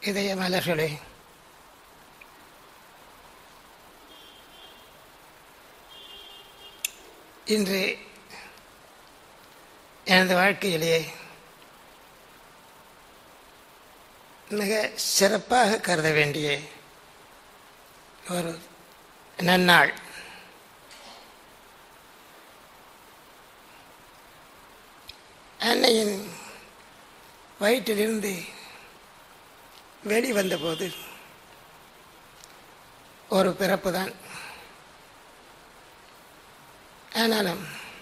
இதய மலர்களே இன்று எனது வாழ்க்கையிலே மிக சிறப்பாக கருத வேண்டிய ஒரு நன்னாள் அன்னையின் வயிற்றிலிருந்து வெளிவந்தபோது ஒரு பிறப்பு தான் ஆனாலும்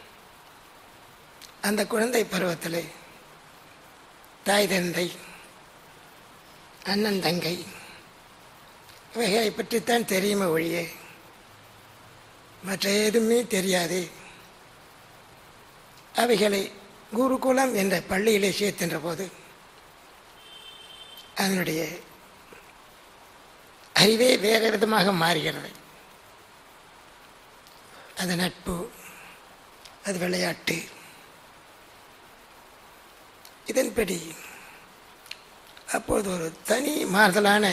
அந்த குழந்தை பருவத்தில் தாய் தந்தை அண்ணன் தங்கை இவைகளை பற்றித்தான் தெரியுமே ஒழிய மற்ற எதுவுமே தெரியாது அவைகளை குருகுலம் என்ற பள்ளியிலே சேர்க்கின்ற போது அதனுடைய அறிவே வேறு விதமாக மாறுகிறது அது நட்பு அது விளையாட்டு இதன்படி அப்போது ஒரு தனி மாறுதலான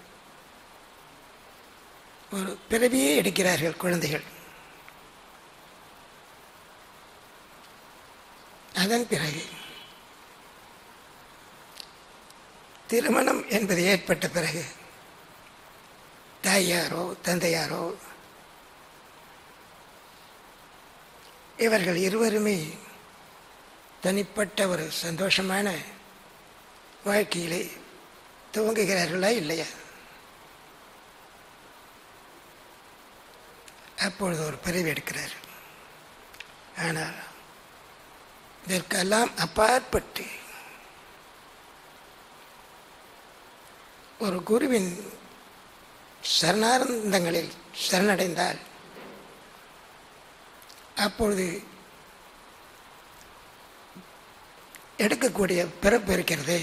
ஒரு பிறவியே எடுக்கிறார்கள் குழந்தைகள் அதன் பிறகு திருமணம் என்பது ஏற்பட்ட பிறகு தாயாரோ தந்தையாரோ இவர்கள் இருவருமே தனிப்பட்ட ஒரு சந்தோஷமான வாழ்க்கையிலே துவங்குகிறார்களா இல்லையா அப்பொழுது ஒரு பிரிவு எடுக்கிறார் ஆனால் இதற்கெல்லாம் அப்பாற்பட்டு ஒரு குருவின் சரணானந்தங்களில் சரணடைந்தால் அப்பொழுது எடுக்கக்கூடிய பிறப்பு இருக்கிறது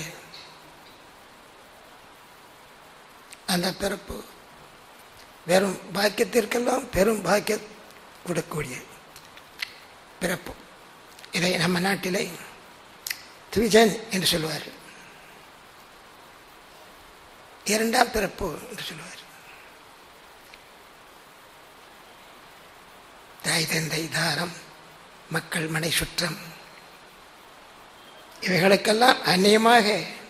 அந்த பிறப்பு வெறும் பாக்கியத்திற்கெல்லாம் பெரும் பாக்கிய கொடுக்கக்கூடிய பிறப்பு இதை நம்ம நாட்டிலே துவிஜன் என்று சொல்லுவார் இரண்டாம் பிறப்பு என்று சொல்லுவார் தாய் தந்தை தாரம் மக்கள் மனை சுற்றம் இவைகளுக்கெல்லாம் அந்நியமாக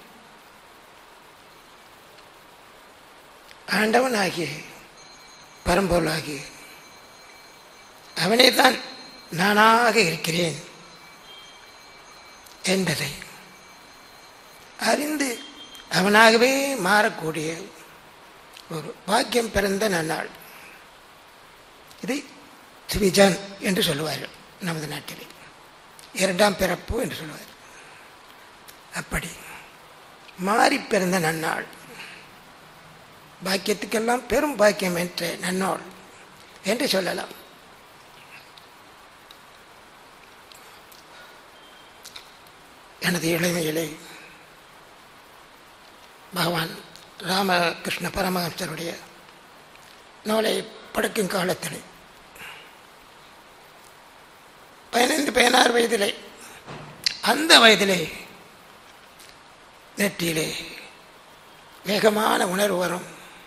ஆண்டவனாகிய பரம்பொருளாகிய அவனே தான் நானாக இருக்கிறேன் என்பதை அறிந்து அவனாகவே மாறக்கூடிய ஒரு பாக்கியம் பிறந்த நன்னாள் இதை திவிஜான் என்று சொல்லுவார்கள் நமது நாட்டிலே இரண்டாம் பிறப்பு என்று சொல்லுவார் அப்படி மாறி பிறந்த நன்னாள் பாக்கியத்துக்கெல்லாம் பெரும் பாக்கியம் என்ற நன்னாள் என்று சொல்லலாம் எனது இளமையிலே பகவான் ராமகிருஷ்ண பரமஹம்சருடைய நூலை படுக்கும் காலத்தில் பதினைந்து பதினாறு வயதிலே அந்த வயதிலே நெற்றியிலே வேகமான உணர்வு வரும்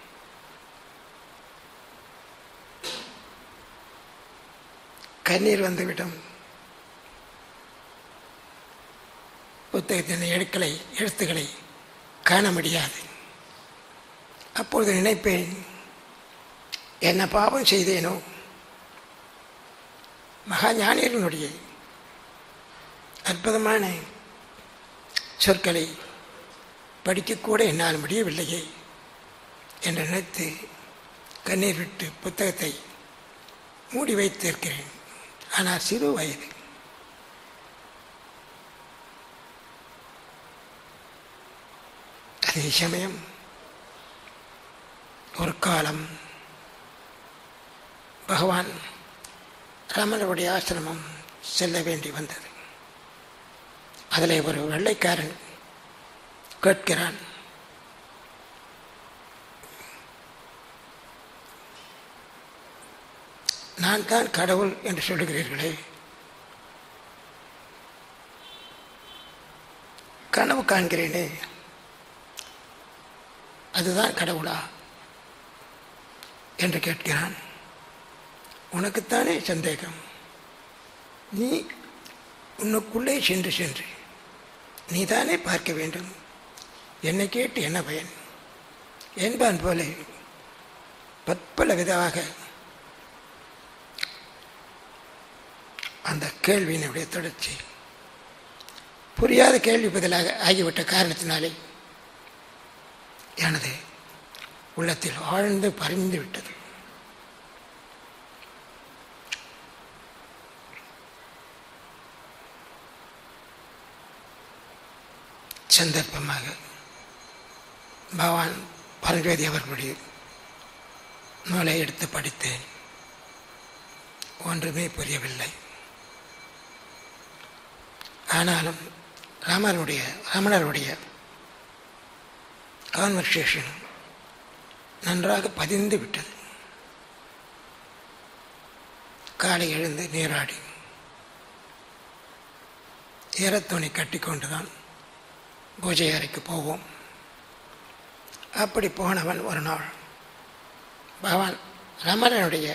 கண்ணீர் வந்துவிடும் புத்தகத்தின் எழுக்களை எழுத்துக்களை காண முடியாது அப்பொழுது நினைப்பேன் என்ன பாவம் செய்தேனோ மகா ஞானியர்களுடைய அற்புதமான சொற்களை படிக்கக்கூட என்னால் முடியவில்லையே என்று நினைத்து கண்ணீர் விட்டு புத்தகத்தை மூடி வைத்திருக்கிறேன் ஆனால் சிறு வயது அதே சமயம் ஒரு காலம் பகவான் ரமணருடைய ஆசிரமம் செல்ல வேண்டி வந்தது அதில் ஒரு வெள்ளைக்காரன் கேட்கிறான் நான் தான் கடவுள் என்று சொல்லுகிறீர்களே கனவு காண்கிறேனே அதுதான் கடவுளா என்று கேட்கிறான் உனக்குத்தானே சந்தேகம் நீ உன்னுக்குள்ளே சென்று சென்று நீதானே பார்க்க வேண்டும் என்னை கேட்டு என்ன பயன் என்பான் போல பற்பல விதமாக அந்த கேள்வியினுடைய தொடர்ச்சி புரியாத கேள்வி பதிலாக ஆகிவிட்ட காரணத்தினாலே எனது உள்ளத்தில் ஆழ்ந்து பறிந்து விட்டது சந்தர்ப்பமாக பகவான் பரஞ்சோதி அவர்களுடைய நூலை எடுத்து படித்தேன் ஒன்றுமே புரியவில்லை ஆனாலும் ராமனுடைய ரமணருடைய கான்வர்சேஷன் நன்றாக பதிந்து விட்டது காலை எழுந்து நீராடி ஈரத்துணி கட்டிக்கொண்டுதான் பூஜை அறைக்கு போவோம் அப்படி போனவன் ஒரு நாள் பகவான் ரமணனுடைய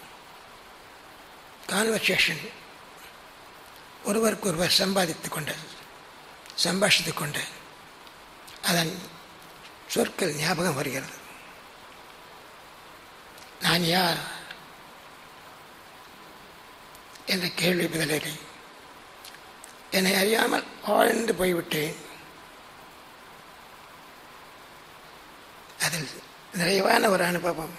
கான்வர்சேஷன் ஒருவருக்கு ஒருவர் சம்பாதித்து கொண்ட சம்பாஷித்து கொண்ட அதன் சொற்கள் ஞாபகம் வருகிறது நான் யார் என்ற கேள்வி பதிலில்லை என்னை அறியாமல் ஆழ்ந்து போய்விட்டேன் அதில் நிறைவான ஒரு அனுபவம்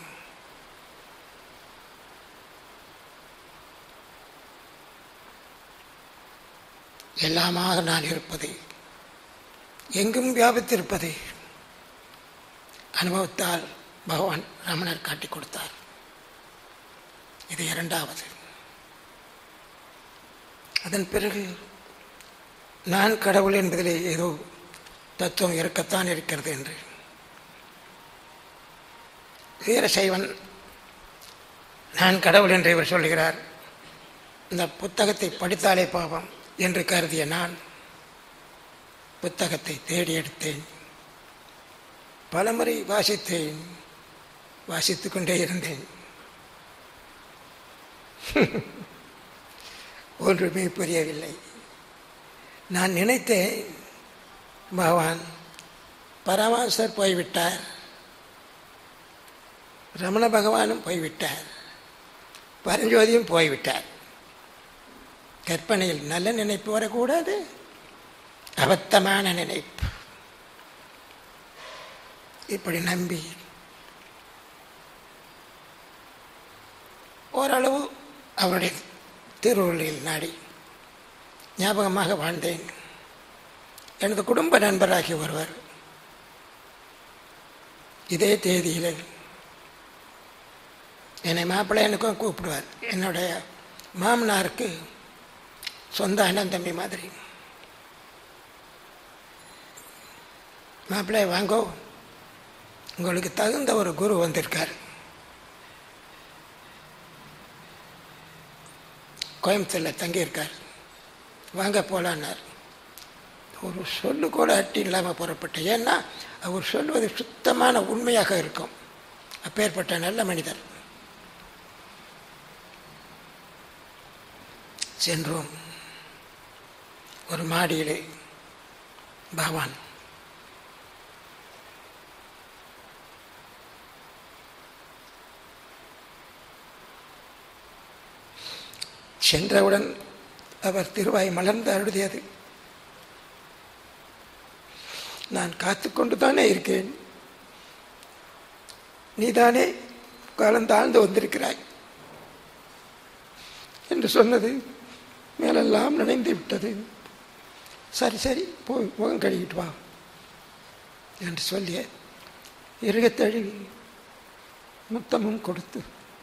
எல்லாமாக நான் இருப்பது எங்கும் வியாபித்திருப்பது அனுபவத்தால் பகவான் ரமணர் காட்டிக் கொடுத்தார் இது இரண்டாவது அதன் பிறகு நான் கடவுள் என்பதிலே ஏதோ தத்துவம் இருக்கத்தான் இருக்கிறது என்று வீரசைவன் நான் கடவுள் என்று இவர் சொல்லுகிறார் இந்த புத்தகத்தை படித்தாலே பாவம் என்று கருதிய நான் புத்தகத்தை தேடி எடுத்தேன் பலமுறை வாசித்தேன் வாசித்துக் கொண்டே இருந்தேன் ஒன்றுமே புரியவில்லை நான் நினைத்தேன் பகவான் பரமாசர் போய்விட்டார் ரமண பகவானும் போய்விட்டார் பரஞ்சோதியும் போய்விட்டார் கற்பனையில் நல்ல நினைப்பு வரக்கூடாது அபத்தமான நினைப்பு இப்படி நம்பி ஓரளவு அவருடைய திருவுருளில் நாடி ஞாபகமாக வாழ்ந்தேன் எனது குடும்ப நண்பராகிய ஒருவர் இதே தேதியில் என்னை மாப்பிள்ளையனுக்கும் கூப்பிடுவார் என்னுடைய மாமனாருக்கு சொந்த அண்ணன் தம்பி மாதிரி மாப்பிள்ளை வாங்கோ உங்களுக்கு தகுந்த ஒரு குரு வந்திருக்கார் கோயம்புத்தூரில் தங்கியிருக்கார் வாங்க போலான்னார் ஒரு சொல்லு கூட அட்டி இல்லாமல் புறப்பட்டேன் ஏன்னா அவர் சொல்வது சுத்தமான உண்மையாக இருக்கும் அப்பேற்பட்ட நல்ல மனிதர் சென்றோம் ஒரு மாடியிலே பகவான் சென்றவுடன் அவர் திருவாய் மலர்ந்து அழுதியது நான் காத்துக்கொண்டு தானே இருக்கேன் நீதானே காலம் தாழ்ந்து வந்திருக்கிறாய் என்று சொன்னது மேலெல்லாம் நினைந்து விட்டது சரி சரி போய் முகம் கழுவிட்டு வா என்று சொல்லிய இருகத்தழுவி முத்தமும் கொடுத்து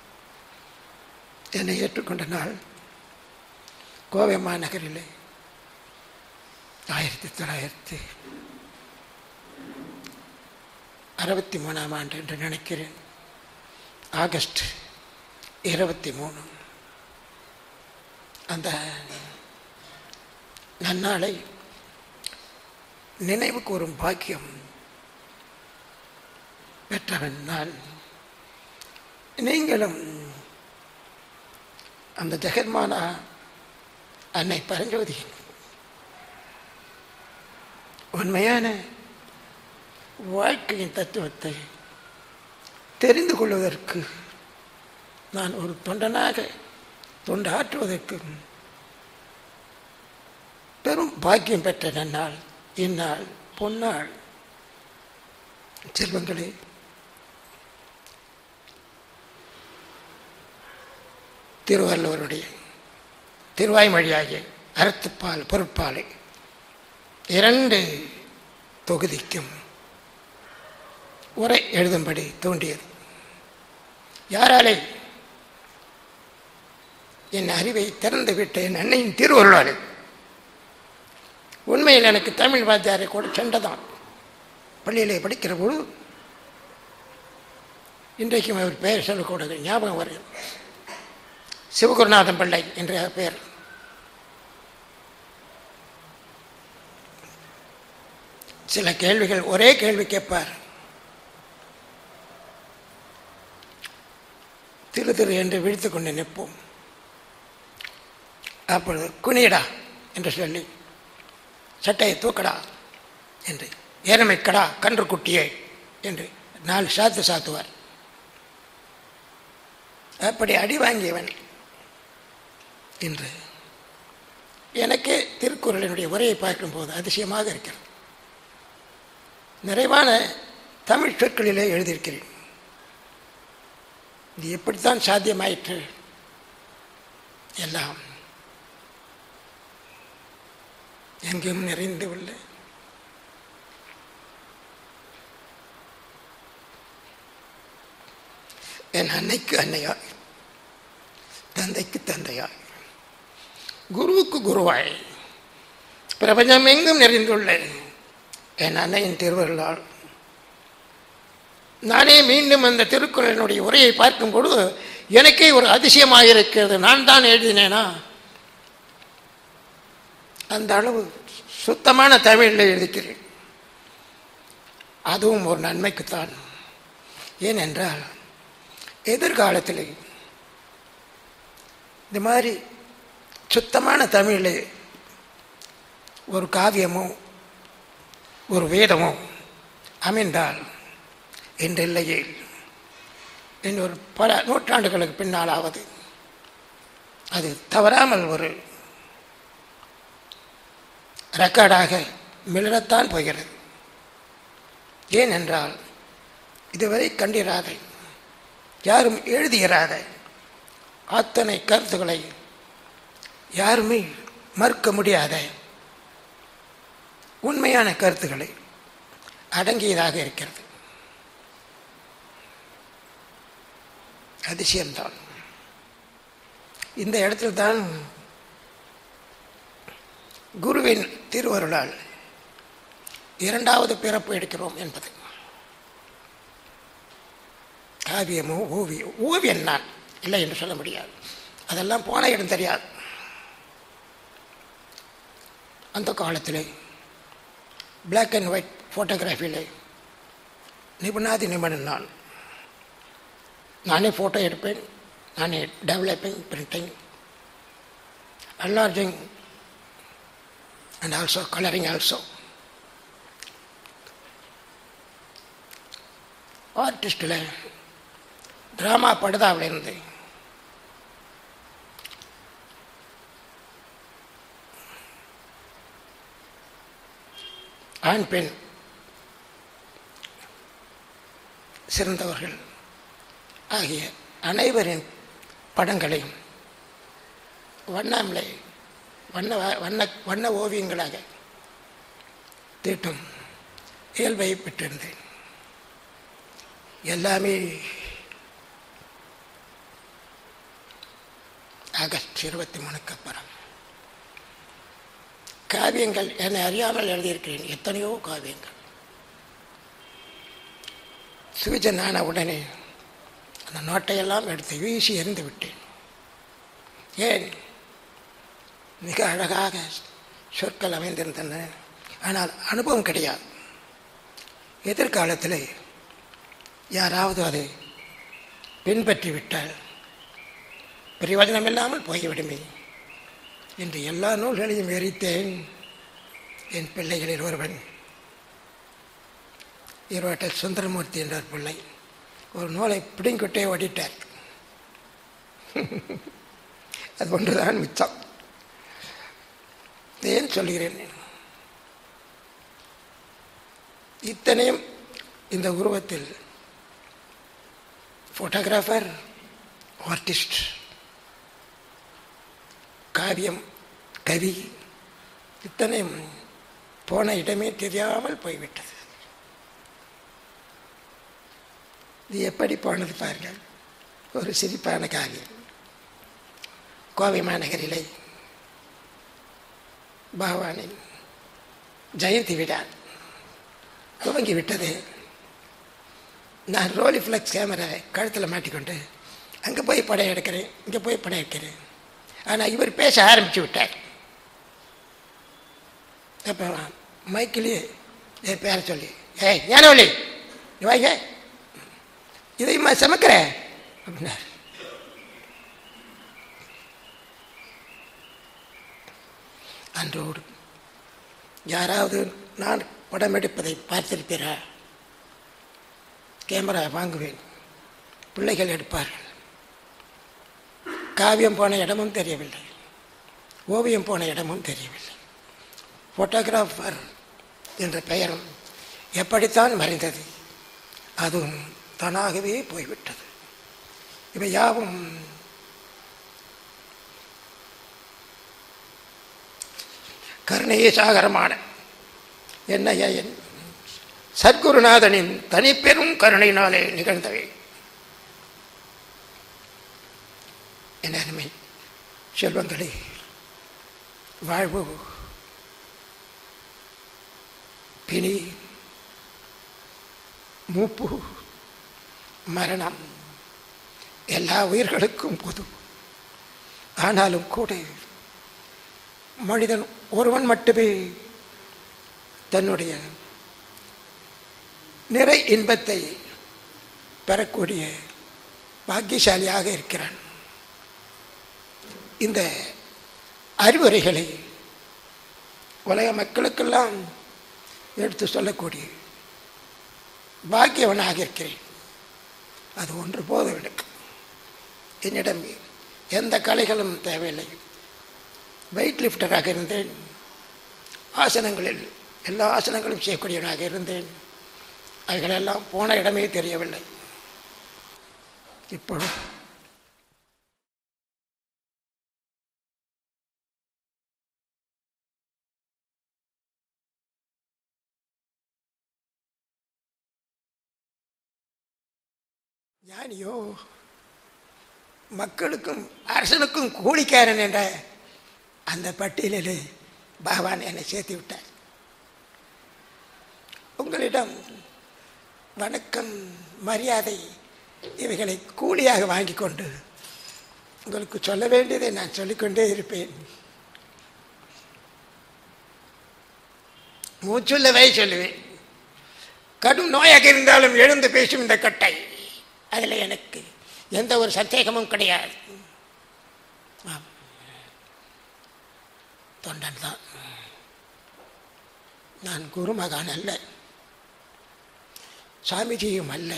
என்னை ஏற்றுக்கொண்ட நாள் கோவை மாநகரிலே ஆயிரத்தி தொள்ளாயிரத்தி அறுபத்தி மூணாம் ஆண்டு என்று நினைக்கிறேன் ஆகஸ்ட் இருபத்தி மூணு அந்த நன்னாளை நினைவு கூறும் பாக்கியம் பெற்றவன் நான் நீங்களும் அந்த ஜெகன்மானா அன்னை பரஞ்சோதி உண்மையான வாழ்க்கையின் தத்துவத்தை தெரிந்து கொள்வதற்கு நான் ஒரு தொண்டனாக தொண்டாற்றுவதற்கு பெரும் பாக்கியம் பெற்ற நன்னாள் இந்நாள் பொன்னாள் செல்வங்களே திருவள்ளுவருடைய திருவாய்மொழியாகிய அறத்துப்பால் பொருட்பாலை இரண்டு தொகுதிக்கும் உரை எழுதும்படி தோன்றியது யாராலே என் அறிவை திறந்து விட்ட என் அன்னையின் திருவருளாலே உண்மையில் எனக்கு தமிழ் வாத்தியாரை கூட சென்றதான் பள்ளியிலே படிக்கிற பொழுது இன்றைக்கும் அவர் பெயர் சொல்லக்கூடாது ஞாபகம் வருகிறது சிவகுருநாதன் பிள்ளை என்ற பெயர் சில கேள்விகள் ஒரே கேள்வி கேட்பார் திரு திரு என்று விழித்து கொண்டு நிற்போம் அப்பொழுது குனியடா என்று சொல்லி சட்டையை தூக்கடா என்று ஏரமைக்கடா கன்று குட்டியே என்று நாலு சாத்து சாத்துவார் அப்படி அடி வாங்கியவன் இன்று எனக்கே திருக்குறளினுடைய உரையை பார்க்கும்போது அதிசயமாக இருக்கிறது நிறைவான தமிழ் சொற்களிலே எழுதியிருக்கிறேன் இது எப்படித்தான் சாத்தியமாயிற்று எல்லாம் எங்கேயும் நிறைந்து உள்ள என் அன்னைக்கு அன்னையாய் தந்தைக்கு தந்தையாய் குருவுக்கு குருவாய் பிரபஞ்சம் எங்கும் நிறைந்துள்ள என் அன்னையின் திருவருளால் நானே மீண்டும் அந்த திருக்குறளினுடைய உரையை பார்க்கும் பொழுது எனக்கே ஒரு அதிசயமாக இருக்கிறது நான் தான் எழுதினேனா அந்த அளவு சுத்தமான தமிழில் எழுதிக்கிறேன் அதுவும் ஒரு நன்மைக்குத்தான் ஏனென்றால் எதிர்காலத்தில் இந்த மாதிரி சுத்தமான தமிழில் ஒரு காவியமோ ஒரு வேதமோ அமைந்தால் இன்றில்லையே இன்னொரு பல நூற்றாண்டுகளுக்கு பின்னாலாவது அது தவறாமல் ஒரு ரெக்கார்டாக மிளறத்தான் போகிறது ஏனென்றால் இதுவரை கண்டிராத யாரும் எழுதியிராத அத்தனை கருத்துக்களை யாருமே மறுக்க முடியாத உண்மையான கருத்துக்களை அடங்கியதாக இருக்கிறது அதிசயம்தான் இந்த இடத்தில் தான் குருவின் திருவருளால் இரண்டாவது பிறப்பு எடுக்கிறோம் என்பது காவியமோ ஓவியம் ஓவியம் நான் இல்லை என்று சொல்ல முடியாது அதெல்லாம் போன இடம் தெரியாது அந்த காலத்தில் பிளாக் அண்ட் ஒயிட் ஃபோட்டோகிராஃபியில் நிபுணாதி நிபுணன் நான் நானே ஃபோட்டோ எடுப்பேன் நானே developing printing enlarging and also coloring also. ஆர்டிஸ்டில் ட்ராமா படுதாவில் இருந்து ஆண் பெண் சிறந்தவர்கள் ஆகிய அனைவரின் படங்களையும் வண்ணாமலை வண்ண வண்ண வண்ண ஓவியங்களாக தீட்டும் இயல்பை பெற்றிருந்தேன் எல்லாமே ஆகஸ்ட் இருபத்தி மூணுக்கு அப்புறம் காவியங்கள் என்னை அறியாமல் எழுதியிருக்கிறேன் எத்தனையோ காவியங்கள் சுவிஜன் ஆன உடனே அந்த நோட்டையெல்லாம் எடுத்து வீசி எறிந்து விட்டேன் ஏன் மிக அழகாக சொற்கள் அமைந்திருந்தன ஆனால் அனுபவம் கிடையாது எதிர்காலத்தில் யாராவது அதை பின்பற்றி விட்டால் பிரயோஜனம் இல்லாமல் போய்விடுமே என்று எல்லா நூல்களையும் எரித்தேன் என் பிள்ளைகளில் ஒருவன் ஈரோட்டில் சுந்தரமூர்த்தி என்ற ஒரு பிள்ளை ஒரு நூலை பிடிங்கொட்டே ஓடிட்டார் அது ஒன்றுதான் மிச்சம் ஏன் சொல்கிறேன் இத்தனையும் இந்த உருவத்தில் ஃபோட்டோகிராஃபர் ஆர்டிஸ்ட் காவியம் கவி இத்தனையும் போன இடமே தெரியாமல் போய்விட்டது இது எப்படி போனது பாருங்கள் ஒரு சிரிப்பான காவியம் கோவை மாநகரிலே பகவானின் ஜெயந்தி விழா துவங்கி விட்டது நான் ரோலி ஃப்ளெக்ஸ் கேமரா கழுத்தில் மாட்டிக்கொண்டு அங்கே போய் படம் எடுக்கிறேன் இங்கே போய் படம் எடுக்கிறேன் ஆனால் இவர் பேச ஆரம்பித்து விட்டார் அப்போ மைக்கிலேயே என் பேரை சொல்லி ஏய் ஞானவழி நீ வாங்க இதையுமா சமைக்கிற அப்படின்னார் அன்றோடு யாராவது நான் படம் எடுப்பதை பார்த்திருப்பீரா கேமரா வாங்குவேன் பிள்ளைகள் எடுப்பார்கள் காவியம் போன இடமும் தெரியவில்லை ஓவியம் போன இடமும் தெரியவில்லை ஃபோட்டோகிராஃபர் என்ற பெயரும் எப்படித்தான் மறைந்தது அதுவும் தானாகவே போய்விட்டது இவை யாவும் கருணையே சாகரமான என்னையா என் சத்குருநாதனின் தனிப்பெரும் கருணையினாலே நிகழ்ந்தவை என் அருமை செல்வங்களே வாழ்வு பிணி மூப்பு மரணம் எல்லா உயிர்களுக்கும் பொது ஆனாலும் கூட மனிதன் ஒருவன் மட்டுமே தன்னுடைய நிறை இன்பத்தை பெறக்கூடிய பாக்கியசாலியாக இருக்கிறான் இந்த அறிவுரைகளை உலக மக்களுக்கெல்லாம் எடுத்து சொல்லக்கூடிய பாக்கியவனாக இருக்கிறேன் அது ஒன்று போதும் எனக்கு என்னிடம் எந்த கலைகளும் தேவையில்லை வெயிட் லிஃப்டராக இருந்தேன் ஆசனங்களில் எல்லா ஆசனங்களும் செய்யக்கூடியவனாக இருந்தேன் அவைகளெல்லாம் போன இடமே தெரியவில்லை இப்பொழுது ஞானியோ மக்களுக்கும் அரசனுக்கும் கூலிக்காரன் என்ற அந்த பட்டியலில் பகவான் என்னை சேர்த்து விட்டார் உங்களிடம் வணக்கம் மரியாதை இவைகளை கூலியாக வாங்கி கொண்டு உங்களுக்கு சொல்ல வேண்டியதை நான் சொல்லிக்கொண்டே இருப்பேன் மூச்சுள்ளவே சொல்லுவேன் கடும் நோயாக இருந்தாலும் எழுந்து பேசும் இந்த கட்டை அதில் எனக்கு எந்த ஒரு சந்தேகமும் கிடையாது ஆம். தொண்டன் தான் நான் குருமகான் அல்ல சாமிஜியும் அல்ல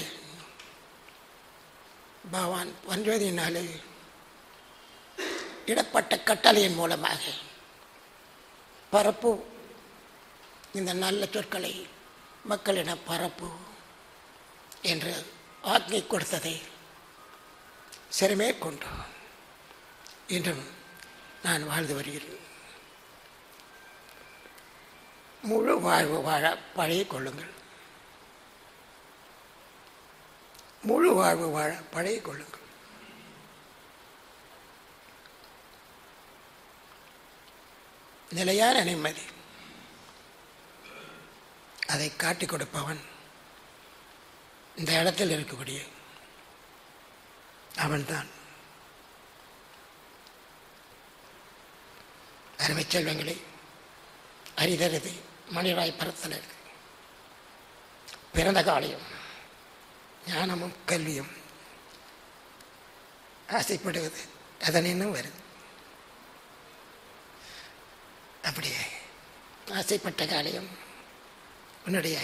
பகவான் பஞ்சவதியினாலே இடப்பட்ட கட்டளையின் மூலமாக பரப்பு இந்த நல்ல சொற்களை மக்களிடம் பரப்பு என்று ஆக்ஞை கொடுத்ததை சிறமே கொண்டு இன்றும் நான் வாழ்ந்து வருகிறேன் முழு வாழ்வு வாழ பழைய கொள்ளுங்கள் முழு வாழ்வு வாழ பழைய கொள்ளுங்கள் நிலையான நிம்மதி அதை காட்டிக் கொடுப்பவன் இந்த இடத்தில் இருக்கக்கூடிய அவன்தான் அருமைச் செல்வங்களை அரிதருது மணிராய் பரத்தல் பிறந்த காலையும் ஞானமும் கல்வியும் ஆசைப்படுவது அதனின்னும் வருது அப்படியே ஆசைப்பட்ட காரியம் உன்னுடைய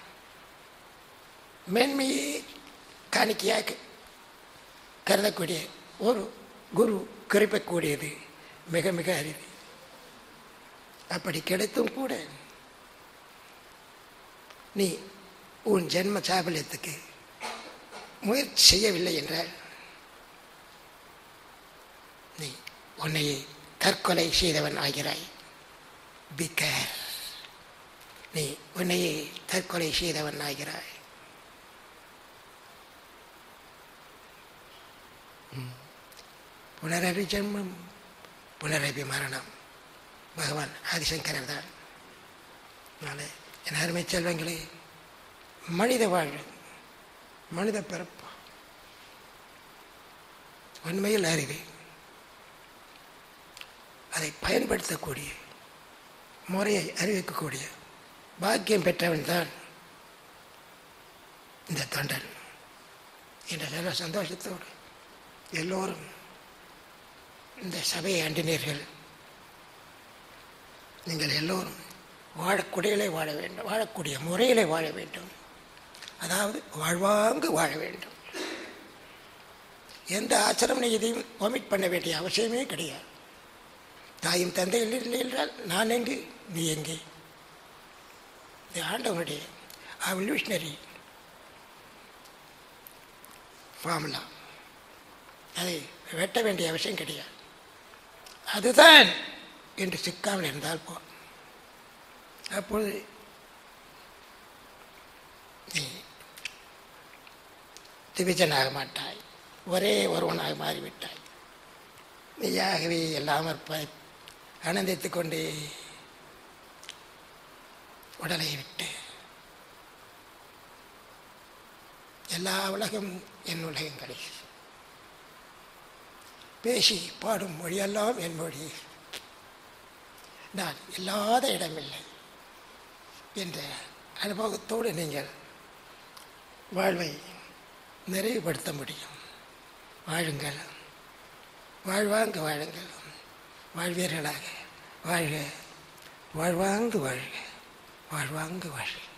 மேன்மையை காணிக்கையாக கருதக்கூடிய ஒரு குரு குறிப்பிடக்கூடியது மிக மிக அரிது அப்படி கிடைத்தும் கூட நீ உன் ஜென்ம சாபல்யத்துக்கு முயற்சி செய்யவில்லை என்றால் நீ உன்னையே தற்கொலை செய்தவன் ஆகிறாய் பிகர் நீ உன்னையே தற்கொலை செய்தவன் ஆகிறாய் புனரபி ஜென்மம் புனரபி மரணம் பகவான் ஆதிசங்கரர் தான் அதனால என் அருமை செல்வங்களே மனித வாழ்வு மனித பிறப்பு உண்மையில் அறிவு அதை பயன்படுத்தக்கூடிய முறையை அறிவிக்கக்கூடிய பாக்கியம் பெற்றவன் தான் இந்த தொண்டன் என்ற நல்ல சந்தோஷத்தோடு எல்லோரும் இந்த சபையை அண்டினீர்கள் நீங்கள் எல்லோரும் வாழக்கூடியலை வாழ வேண்டும் வாழக்கூடிய முறையிலே வாழ வேண்டும் அதாவது வாழ்வாங்கு வாழ வேண்டும் எந்த ஆசிரம இதையும் ஒமிட் பண்ண வேண்டிய அவசியமே கிடையாது தாயும் தந்தை இல்லை என்றால் நான் எங்கு நீ எங்கே இது ஆண்டவனுடைய அவல்யூஷனரி ஃபார்முலா அதை வெட்ட வேண்டிய அவசியம் கிடையாது அதுதான் என்று சிக்காமல் இருந்தால் போ அப்பொழுது நீ திவிஜனாக மாட்டாய் ஒரே ஒருவனாக மாறிவிட்டாய் நீயாகவே எல்லாம் இருப்பாய் ஆனந்தித்துக் கொண்டே உடலை விட்டு எல்லா உலகம் என் உலகம் கிடையாது பேசி பாடும் மொழியெல்லாம் என் மொழி நான் இல்லாத இடமில்லை என்ற அனுபவத்தோடு நீங்கள் வாழ்வை நிறைவுபடுத்த முடியும் வாழுங்கள் வாழ்வாங்கு வாழுங்கள் வாழ்வீர்களாக வாழ்க வாழ்வாங்கு வாழ்க வாழ்வாங்கு வாழ்க